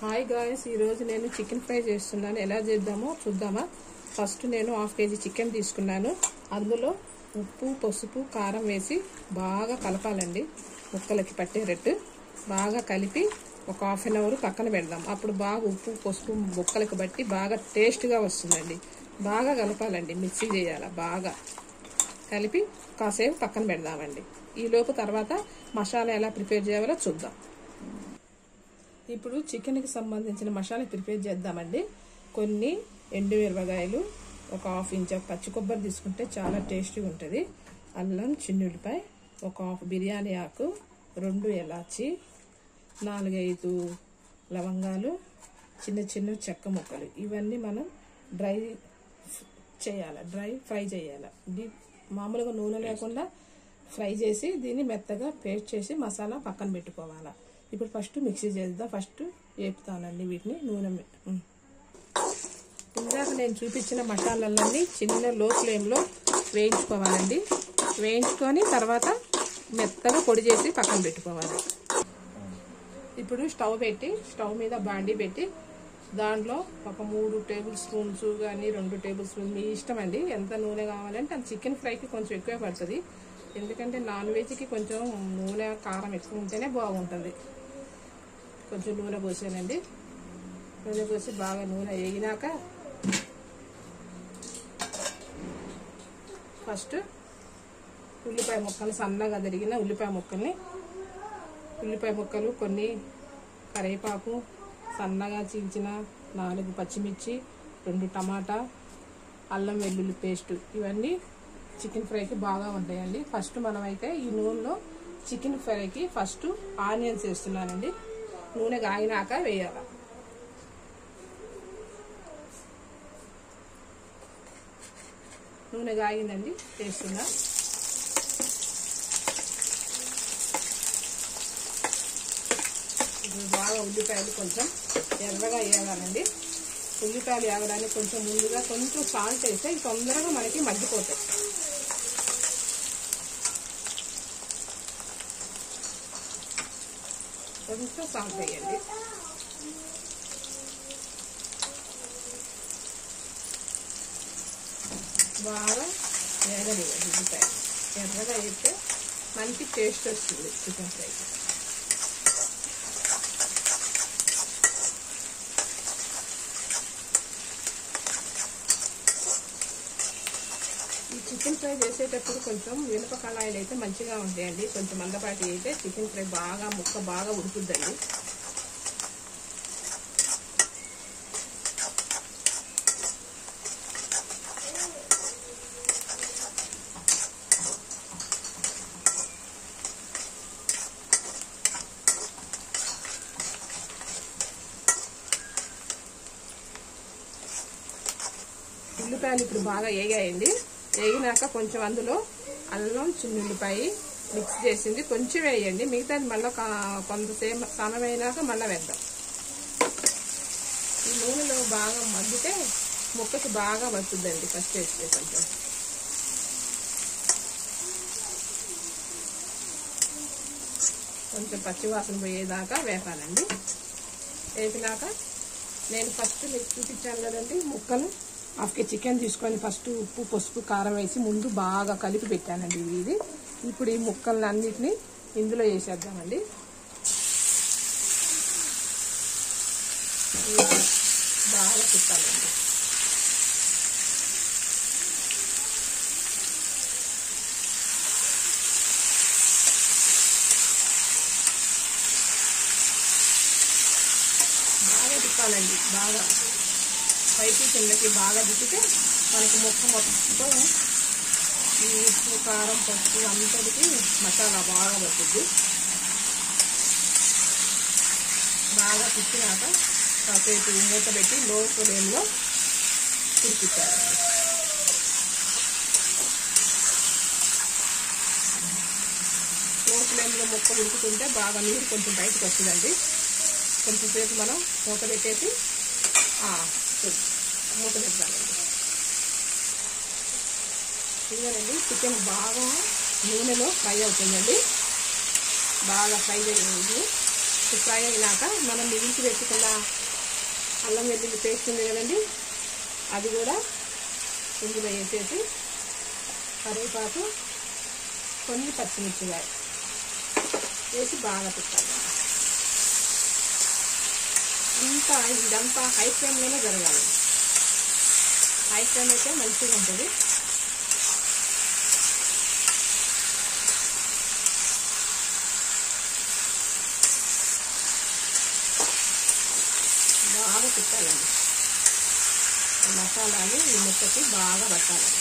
Hi guys ఈరోజు నేను chicken fry చేస్తున్నాను ఎలా చేద్దామో చూద్దామా ఫస్ట్ నేను హాఫ్ కేజీ చికెన్ తీసుకున్నాను అందులో ఉప్పు పసుపు కారం వేసి బాగా కలపాలండి ముక్కలకి పట్టేటట్టు బాగా కలిపి ఒక హాఫ్ అన్ అవర్ పక్కన పెడదాం అప్పుడు బాగా ఉప్పు పసుపు ముక్కలకి బట్టి బాగా టేస్ట్గా వస్తుందండి బాగా కలపాలండి మిక్సీ చేయాలి బాగా కలిపి కాసేపు పక్కన పెడదామండి ఈలోపు తర్వాత మసాలా ఎలా ప్రిపేర్ చేయాలో చూద్దాం ఇప్పుడు చికెన్కి సంబంధించిన మసాలా ప్రిపేర్ చేద్దామండి కొన్ని ఎండు మిరపకాయలు ఒక హాఫ్ ఇంచ్ పచ్చి కొబ్బరి తీసుకుంటే చాలా టేస్టీగా ఉంటుంది అల్లం చిన్నుల్లిపాయ ఒక హాఫ్ బిర్యానీ ఆకు రెండు ఎలాచి నాలుగైదు లవంగాలు చిన్న చిన్న చెక్క ముక్కలు ఇవన్నీ మనం డ్రై చేయాలి డ్రై ఫ్రై చేయాలి డీప్ మామూలుగా నూనె లేకుండా ఫ్రై చేసి దీన్ని మెత్తగా పేస్ట్ చేసి మసాలా పక్కన పెట్టుకోవాలి ఇప్పుడు ఫస్ట్ మిక్సీ చేద్దాం ఫస్ట్ వేపుతానండి వీటిని నూనె మీ- ఉమ్. ఇందాక నేను చూపించిన మసాలాలన్నీ చిన్న లో ఫ్లేమ్లో వేయించుకోవాలండి వేయించుకొని తర్వాత మెత్తగా పొడి చేసి పక్కన పెట్టుకోవాలి ఇప్పుడు స్టవ్ పెట్టి స్టవ్ మీద బాండి పెట్టి దాంట్లో ఒక మూడు టేబుల్ స్పూన్స్ కానీ రెండు టేబుల్ స్పూన్ మీ ఇష్టం అండి ఎంత నూనె కావాలంటే అది చికెన్ ఫ్రైకి కొంచెం ఎక్కువ పడుతుంది ఎందుకంటే నాన్ వెజ్కి కొంచెం నూనె కారం ఎక్కువ ఉంటేనే బాగుంటుంది కొంచెం నూనె పోసానండి నూనె పోసి బాగా నూనె వేగినాక ఫస్ట్ ఉల్లిపాయ ముక్కలు సన్నగా తరిగిన ఉల్లిపాయ ముక్కల్ని ఉల్లిపాయ ముక్కలు కొన్ని కరివేపాకు సన్నగా చీల్చిన నాలుగు పచ్చిమిర్చి రెండు టమాటా అల్లం వెల్లుల్లి పేస్ట్ ఇవన్నీ చికెన్ ఫ్రైకి బాగా ఉంటాయండి ఫస్ట్ మనమైతే ఈ నూనెలో చికెన్ ఫ్రైకి ఫస్ట్ ఆనియన్స్ వేస్తున్నానండి నూనె కాగినాక వేయాలి నూనె కాగిందండి వేస్తున్నా ఇప్పుడు బాగా ఉల్లిపాయలు కొంచెం ఎర్రగా వేయాలండి ఉల్లిపాయలు వేగడానికి కొంచెం ముందుగా కొంచెం సాల్ట్ వేస్తే ఇవి తొందరగా మనకి మగ్గిపోతాయి కొంచెం సాల్ట్ వేయండి బాగా వేగనివ్వండి ఉల్లిపాయ ఎర్రగా వేస్తే మంచి టేస్ట్ వస్తుంది చికెన్ ఫ్రై ఈ చికెన్ ఫ్రై చేసేటప్పుడు కొంచెం మినప కళాయిలు అయితే మంచిగా ఉంటాయండి కొంచెం మందపాటి అయితే చికెన్ ఫ్రై బాగా ముక్క బాగా ఉడుకుద్దండి ఉల్లిపాయలు ఇప్పుడు బాగా వేగాయండి వేగినాక కొంచెం అందులో అల్లం చిన్నుల్లిపాయ మిక్స్ చేసింది కొంచెం వేయండి మిగతాది మళ్ళీ కొంతసేపు సమయమైనాక మళ్ళీ వేద్దాం ఈ నూనెలో బాగా మగ్గితే ముక్కకి బాగా వస్తుందండి ఫస్ట్ వేస్తే కొంచెం కొంచెం పచ్చివాసన పోయేదాకా వేపాలండి వేపినాక నేను ఫస్ట్ మీకు చూపించాను కదండి ముక్కలు హాఫ్ కే చికెన్ తీసుకొని ఫస్ట్ ఉప్పు పసుపు కారం వేసి ముందు బాగా కలిపి పెట్టానండి ఇది ఇప్పుడు ఈ ముక్కలను అన్నిటిని ఇందులో వేసేద్దామండి బాగా తిప్పాలండి బాగా తిప్పాలండి బాగా పైకి కిందకి బాగా తిప్పితే మనకి ముక్క మొత్తం ఈ ఉప్పు కారం పసుపు అంతటికి మసాలా బాగా పడుతుంది బాగా తిప్పినాక కాసేపు మూత పెట్టి లో ఫ్లేమ్లో తిరిపిచ్చాలండి లో ఫ్లేమ్లో ముక్క ఉడుకుతుంటే బాగా నీరు కొంచెం బయటకు వస్తుందండి కొంచెం సేపు మనం మూత పెట్టేసి ఆ, చూడు. మూత పెడతానండి ఇదిగోనండి చికెన్ బాగా నూనెలో ఫ్రై అవుతుందండి బాగా ఫ్రై చేయండి ఫ్రై అయినాక మనం మిగిల్చి పెట్టుకున్న అల్లం వెల్లుల్లి పేస్ట్ ఉంది కదండి అది కూడా ఇందులో వేసేసి కరివేపాకు కొన్ని పచ్చిమిర్చికాయ వేసి బాగా తిప్పాలి అంతా ఇదంతా హై ఫ్లేమ్లోనే జరగాలి హై ఫ్లేమ్ అయితే మంచిగా ఉంటుంది బాగా తిప్పాలండి ఈ మసాలాని ఈ ముక్కకి బాగా పట్టాలండి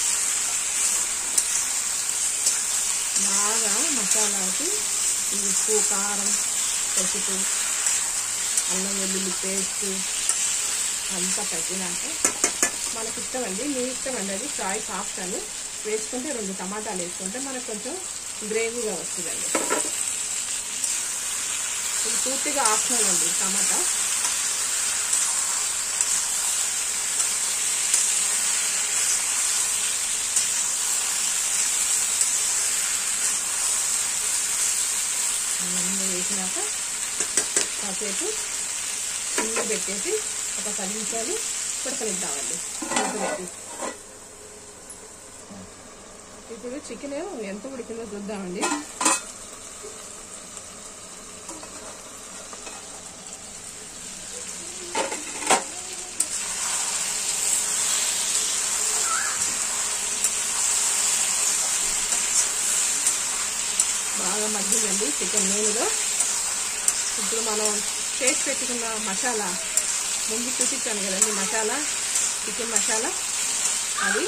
బాగా మసాలాకి ఈ ఉప్పు కారం పసుపు అల్లం వెల్లుల్లి పేస్ట్ అంతా పట్టినాక మనకి ఇష్టం అండి మీ ఇష్టం అండి అది చాయిస్ ఆప్షన్ వేసుకుంటే రెండు టమాటాలు వేసుకుంటే మనకు కొంచెం గ్రేవీగా వస్తుందండి ఇది పూర్తిగా ఆప్షనల్ అండి టమాటా ఇవన్నీ వేసినాక కాసేపు సిమ్లో పెట్టేసి ఒక పది నిమిషాలు ఉడకనిద్దామండి మూత పెట్టి ఇప్పుడు చికెన్ ఎంత ఉడికిందో చూద్దామండి బాగా మగ్గిందండి చికెన్ నూనెలో ఇప్పుడు మనం చేసి పెట్టుకున్న మసాలా ముందు చూపించాను కదండి మసాలా చికెన్ మసాలా అది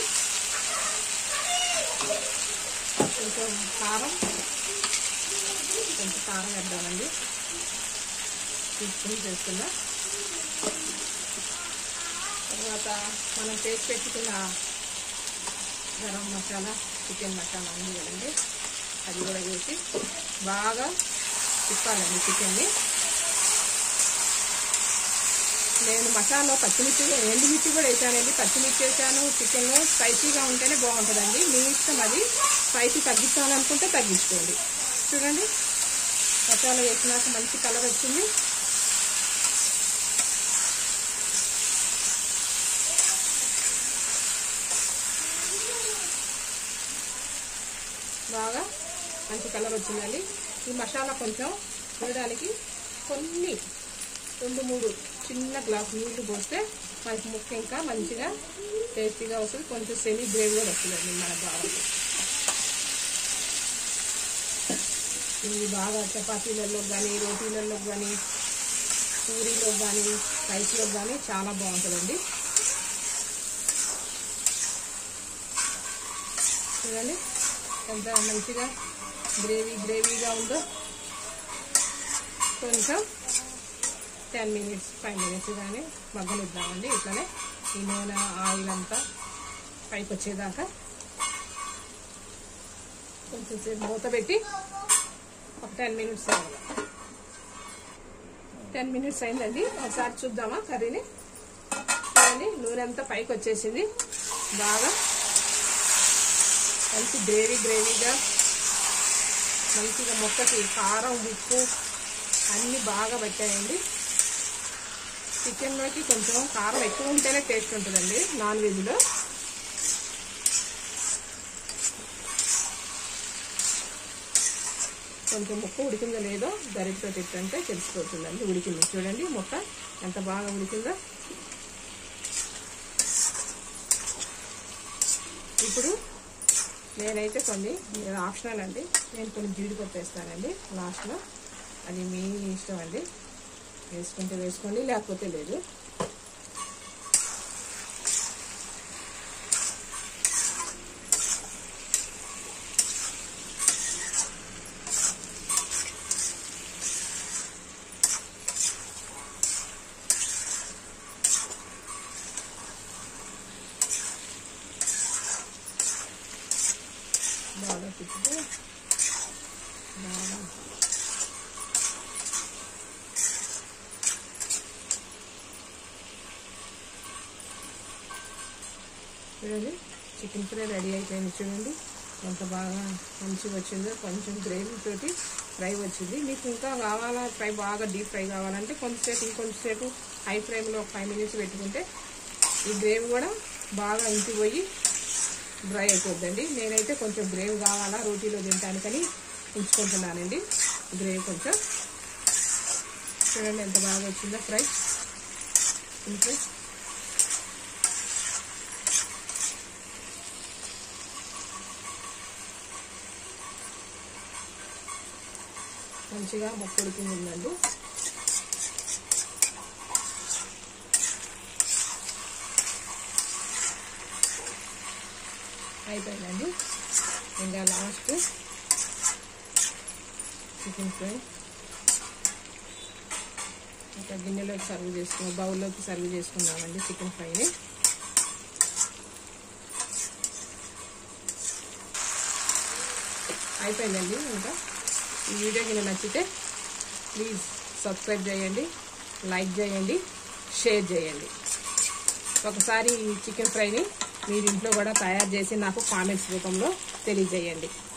కొంచెం కారం కొంచెం కారం వేద్దామండి తీసుకుని చేస్తున్నా తర్వాత మనం చేసి పెట్టుకున్న గరం మసాలా చికెన్ మసాలా ఉంది కదండి అది కూడా వేసి బాగా తిప్పాలండి చికెన్ని నేను మసాలా పచ్చిమిర్చి ఎండుమిర్చి కూడా వేసానండి పచ్చిమిర్చి వేసాను చికెన్ స్పైసీగా ఉంటేనే బాగుంటుందండి మీ ఇష్టం అది స్పైసీ తగ్గించాలనుకుంటే తగ్గించుకోండి చూడండి మసాలా వేసినాక మంచి కలర్ వచ్చింది బాగా మంచి కలర్ వచ్చిందండి ఈ మసాలా కొంచెం వేయడానికి కొన్ని రెండు మూడు చిన్న గ్లాస్ నీళ్లు పోస్తే మనకి ముక్క ఇంకా మంచిగా టేస్టీగా వస్తుంది కొంచెం సెమీ గ్రేవీ కూడా వస్తుందండి మన బాగా ఇది బాగా చపాతీలలో కానీ రోటీలలో కానీ పూరీలో కానీ రైస్లో కానీ చాలా బాగుంటుందండి చూడండి ఎంత మంచిగా గ్రేవీ గ్రేవీగా ఉందో కొంచెం టెన్ మినిట్స్ ఫైవ్ మినిట్స్ కానీ మగ్గనిద్దామండి ఇట్లనే ఈ నూనె ఆయిల్ అంతా పైకి వచ్చేదాకా కొంచెం సేపు మూత పెట్టి ఒక టెన్ మినిట్స్ టెన్ మినిట్స్ అయిందండి ఒకసారి చూద్దామా కర్రీని చూడండి నూనె అంతా పైకి వచ్చేసింది బాగా మంచి గ్రేవీ గ్రేవీగా మంచిగా మొక్కకి కారం ఉప్పు అన్నీ బాగా పట్టాయండి చికెన్లోకి కొంచెం కారం ఎక్కువ ఉంటేనే టేస్ట్ ఉంటుందండి నాన్ వెజ్లో కొంచెం ముక్క ఉడికిందో లేదో గరిటతో తిట్టంటే తెలిసిపోతుందండి ఉడికింది చూడండి మొక్క ఎంత బాగా ఉడికిందో ఇప్పుడు నేనైతే కొన్ని మీరు ఆప్షనల్ అండి నేను కొన్ని జీడిపప్పు వేస్తానండి లాస్ట్లో అది మీ ఇష్టం అండి వేసుకుంటే వేసుకోండి లేకపోతే లేదు బాగా తిప్పితే బాగా చూడండి చికెన్ ఫ్రై రెడీ అయిపోయింది చూడండి ఎంత బాగా మంచిగా వచ్చిందో కొంచెం గ్రేవీ తోటి ఫ్రై వచ్చింది మీకు ఇంకా కావాలా ఫ్రై బాగా డీప్ ఫ్రై కావాలంటే కొంచెంసేపు ఇంకొంచెంసేపు హై ఫ్లేమ్లో ఒక ఫైవ్ మినిట్స్ పెట్టుకుంటే ఈ గ్రేవీ కూడా బాగా ఇంకిపోయి డ్రై అయిపోద్దండి నేనైతే కొంచెం గ్రేవీ కావాలా రోటీలో తినడానికని ఉంచుకుంటున్నానండి గ్రేవీ కొంచెం చూడండి ఎంత బాగా వచ్చిందో ఫ్రై ఇంకా మంచిగా మొక్కుడుకుని ఉందండి అయిపోయిందండి ఇంకా లాస్ట్ చికెన్ ఫ్రై ఒక గిన్నెలోకి సర్వ్ చేసుకున్నాం బౌల్లోకి సర్వ్ చేసుకున్నామండి చికెన్ ఫ్రైని అయిపోయిందండి ఇంకా ఈ వీడియో కింద నచ్చితే ప్లీజ్ సబ్స్క్రైబ్ చేయండి లైక్ చేయండి షేర్ చేయండి ఒకసారి ఈ చికెన్ ఫ్రైని మీరు ఇంట్లో కూడా తయారు చేసి నాకు కామెంట్స్ రూపంలో తెలియజేయండి